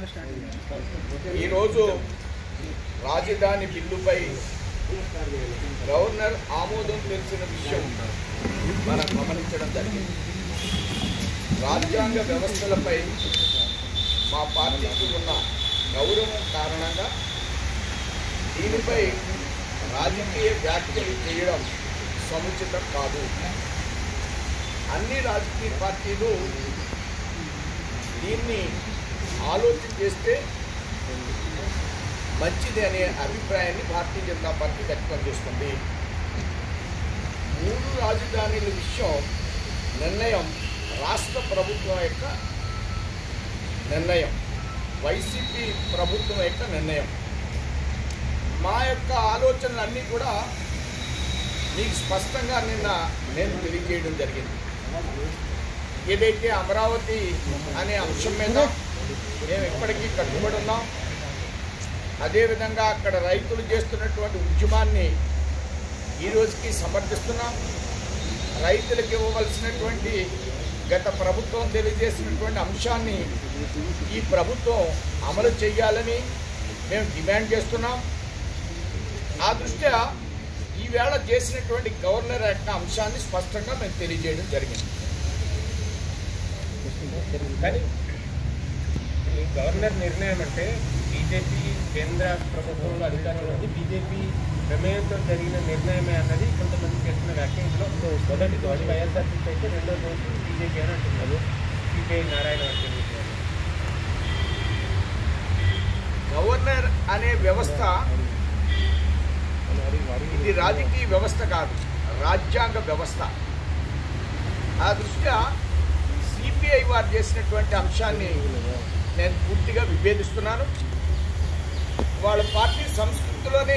ఈరోజు రాజధాని బిల్లుపై గవర్నర్ ఆమోదం తెలిసిన విషయం మనం గమనించడం జరిగింది రాజ్యాంగ వ్యవస్థలపై మా పార్టీకి ఉన్న గౌరవం కారణంగా దీనిపై రాజకీయ వ్యాఖ్యలు చేయడం సముచితం కాదు అన్ని రాజకీయ పార్టీలు దీన్ని ఆలోచన చేస్తే మంచిది అనే అభిప్రాయాన్ని భారతీయ జనతా పార్టీ వ్యక్తం చేస్తుంది మూడు రాజధానుల విషయం నిర్ణయం రాష్ట్ర ప్రభుత్వం యొక్క నిర్ణయం వైసీపీ ప్రభుత్వం యొక్క నిర్ణయం మా యొక్క ఆలోచనలన్నీ కూడా మీకు స్పష్టంగా నిన్న నేను తెలియజేయడం జరిగింది ఏదైతే అమరావతి అనే అంశం మీద మేము ఇప్పటికీ కట్టుబడి ఉన్నాం అదేవిధంగా అక్కడ రైతులు చేస్తున్నటువంటి ఉద్యమాన్ని ఈ రోజుకి సమర్థిస్తున్నాం రైతులకు ఇవ్వవలసినటువంటి గత ప్రభుత్వం తెలియజేసినటువంటి అంశాన్ని ఈ ప్రభుత్వం అమలు చేయాలని మేము డిమాండ్ చేస్తున్నాం ఆ దృష్ట్యా ఈవేళ చేసినటువంటి గవర్నర్ యొక్క అంశాన్ని స్పష్టంగా మేము తెలియజేయడం జరిగింది కానీ ఈ గవర్నర్ నిర్ణయం అంటే బీజేపీ కేంద్ర ప్రభుత్వంలో అధికారంలో ఉంది బీజేపీ ప్రమేయంతో జరిగిన నిర్ణయమే అన్నది కొంతమంది చేస్తున్న వ్యాఖ్యలో మొదటి దోషి వైఎస్ఆర్సీపీ అయితే రెండో దోషి బీజేపీ అని అంటున్నారు సిపిఐ నారాయణ అంటున్నారు గవర్నర్ అనే వ్యవస్థ ఇది రాజకీయ వ్యవస్థ కాదు రాజ్యాంగ వ్యవస్థ ఆ దృష్ట్యా సిపిఐ వారు చేసినటువంటి అంశాన్ని నేను పూర్తిగా విభేదిస్తున్నాను వాళ్ళ పార్టీ సంస్కృతిలోనే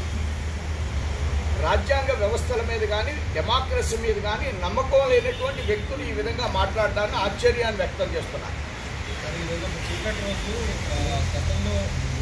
రాజ్యాంగ వ్యవస్థల మీద కానీ డెమోక్రసీ మీద కానీ నమ్మకం లేనటువంటి వ్యక్తులు ఈ విధంగా మాట్లాడడాన్ని ఆశ్చర్యాన్ని వ్యక్తం చేస్తున్నారు మరి ఈరోజు చీకటి రోజు ఆ, గతంలో